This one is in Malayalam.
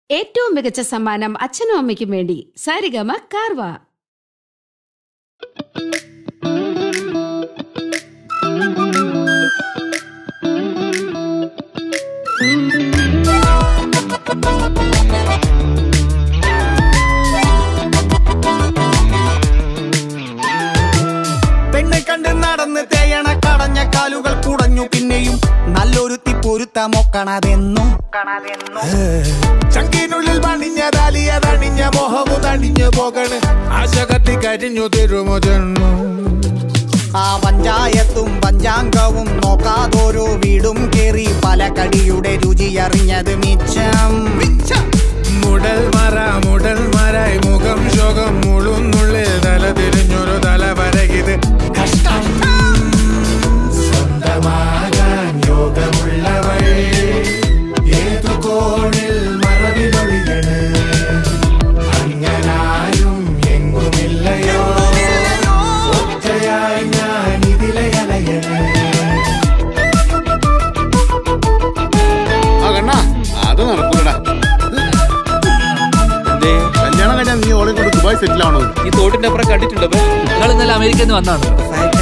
ഏറ്റവും മികച്ച സമ്മാനം അച്ഛനും അമ്മയ്ക്കും വേണ്ടി സാരിഗമ കാർവ പെണ്ണെ കണ്ട് നടന്ന് തേയണ കടഞ്ഞ കാലുകൾ കുടഞ്ഞു പിന്നെയും നല്ലൊരു തിപ്പൊരുത്ത മൊക്കണതെന്നും ചങ്കിനുള്ളിൽ പണിഞ്ഞ തലിയതണിഞ്ഞ മോഹമു തണിഞ്ഞു പോകണ് ആശ കത്തി കരിഞ്ഞു തരുമോ ജന്മു ആ പഞ്ചായത്തും പഞ്ചാംഗവും നോക്കാതോരോ വീടും കേറി പല കടിയുടെ രുചി അറിഞ്ഞത് മിച്ചം മുടൽ മറ മുടൽ മറായി മുഖം ശോകം മുളുന്നുള്ളിൽ തല തിരിഞ്ഞൊരു തല വരകിത് സ്വന്തമാകാൻ യോഗമുള്ളവൾ ഏതു കോണിൽ മറവിലൊളിയണ് അങ്ങനാരും എങ്ങുമില്ലയോ ഒറ്റയായി ഞാൻ ഇതിലെ അലയണ് ആ കണ്ണാ അത് നടക്കൂലടാ കല്യാണം കഴിഞ്ഞാൽ നീ ഓളെ കൊണ്ട് ദുബായ് സെറ്റിൽ ആവണോ ഈ തോട്ടിന്റെ അപ്പുറം കണ്ടിട്ടുണ്ടോ നിങ്ങൾ ഇന്നലെ അമേരിക്കയിൽ നിന്ന് വന്നാണ്